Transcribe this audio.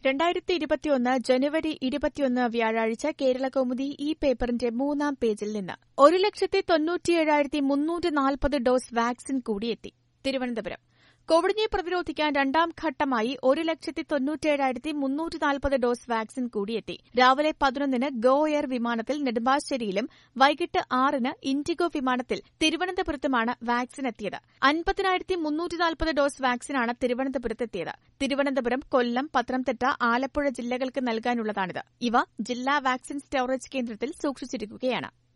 രണ്ടായിരത്തി ഇരുപത്തിയൊന്ന് ജനുവരി ഇരുപത്തിയൊന്ന് വ്യാഴാഴ്ച കേരള കൗമുദി ഈ പേപ്പറിന്റെ മൂന്നാം പേജിൽ നിന്ന് ഒരു ലക്ഷത്തി തൊണ്ണൂറ്റിയേഴായിരത്തി മുന്നൂറ്റി നാൽപ്പത് ഡോസ് വാക്സിൻ കൂടിയെത്തി തിരുവനന്തപുരം കോവിഡിനെ പ്രതിരോധിക്കാൻ രണ്ടാം ഘട്ടമായി ഒരു ലക്ഷത്തി തൊണ്ണൂറ്റേഴായിരത്തി മുന്നൂറ്റി നാൽപ്പത് ഡോസ് വാക്സിൻ കൂടിയെത്തി രാവിലെ പതിനൊന്നിന് ഗോ എയർ വിമാനത്തിൽ നെടുമ്പാശ്ശേരിയിലും വൈകിട്ട് ആറിന് ഇൻഡിഗോ വിമാനത്തിൽ തിരുവനന്തപുരത്തുമാണ് വാക്സിൻ എത്തിയത് അൻപതിനായിരത്തി മുന്നൂറ്റി നാൽപ്പത് ഡോസ് വാക്സിനാണ് തിരുവനന്തപുരത്തെത്തിയത് തിരുവനന്തപുരം കൊല്ലം പത്തനംതിട്ട ആലപ്പുഴ ജില്ലകൾക്ക് നൽകാനുള്ളതാണിത് ഇവ ജില്ലാ വാക്സിൻ സ്റ്റോറേജ് കേന്ദ്രത്തിൽ സൂക്ഷിച്ചിരിക്കുകയാണ്